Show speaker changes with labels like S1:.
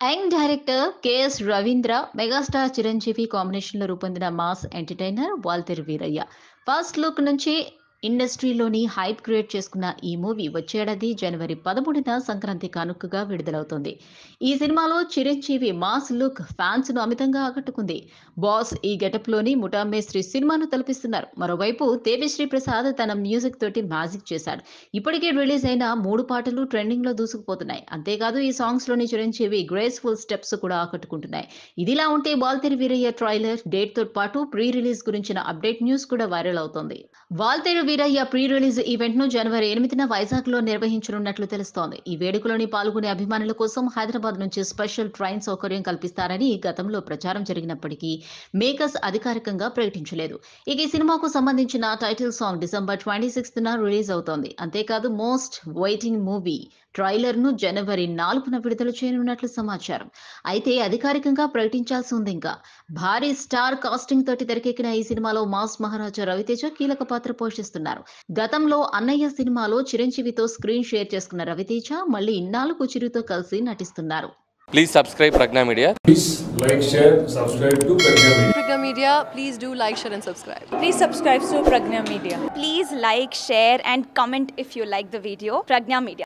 S1: Young director KS Ravindra megastar Chiranjeevi కాంబినేషన్లో రూపొందిన mass entertainer Waltair Veerayya first look నుంచి ఇండస్ట్రీలోని హైప్ క్రియేట్ చేసుకున్న ఈ మూవీ వచ్చే ఏడాది జనవరి పదమూడున సంక్రాంతి కానుకగా విడుదలవుతుంది ఈ సినిమాలో చిరంజీవి మాస్ లుక్ ఫ్యాన్స్ ను అమితంగా ఆకట్టుకుంది బాస్ ఈ గెటప్ లోని ముఠామేశ్రీ సినిమాను తలపిస్తున్నారు మరోవైపు దేవిశ్రీ ప్రసాద్ తన మ్యూజిక్ తోటి మ్యాజిక్ చేశాడు ఇప్పటికే రిలీజ్ అయిన మూడు పాటలు ట్రెండింగ్ లో దూసుకుపోతున్నాయి అంతేకాదు ఈ సాంగ్స్ లోని చిరంజీవి గ్రేస్ఫుల్ స్టెప్స్ కూడా ఆకట్టుకుంటున్నాయి ఇదిలా ఉంటే వాల్తేరు వీరయ్య ట్రైలర్ డేట్ తో పాటు ప్రీ రిలీజ్ గురించిన అప్డేట్ న్యూస్ కూడా వైరల్ అవుతోంది Waltair Veerayya pre release event ను జనవరి ఎనిమిదిన వైజాగ్ లో నిర్వహించనున్నట్లు తెలుస్తోంది ఈ వేడుకలోని పాల్గొనే అభిమానుల కోసం హైదరాబాద్ నుంచి స్పెషల్ ట్రైన్ సౌకర్యం కల్పిస్తారని గతంలో ప్రచారం జరిగినప్పటికీ మేకర్స్ అధికారికంగా ప్రకటించలేదు ఇక ఈ సినిమాకు సంబంధించిన title song December twenty sixth release అవుతోంది అంతేకాదు మోస్ట్ వెయిటింగ్ మూవీ ట్రైలర్ ను జనవరి నాలుగున విడుదల చేయనున్నట్లు సమాచారం అయితే అధికారికంగా ప్రకటించాల్సి ఉంది ఇంకా భారీ స్టార్ కాస్టింగ్ తోటి తెరకెక్కిన ఈ సినిమాలో మాస్ మహారాజా రవితేజ కీలక పాత్ర పోషిస్తున్నారు గతంలో అన్నయ్య సినిమాలో చిరంజీవితో స్క్రీన్ షేర్ చేసుకున్న రవితేజ మళ్ళీ ఇన్నాళ్లకు చిరుతో కలిసి నటిస్తున్నారు
S2: Please subscribe Pragna Media.
S3: Please like, share, subscribe to Pragya Media.
S4: Pragya Media, please do like, share, and subscribe.
S5: Please subscribe to Pragna Media.
S6: Please like, share, and comment if you like the video. Pragna Media.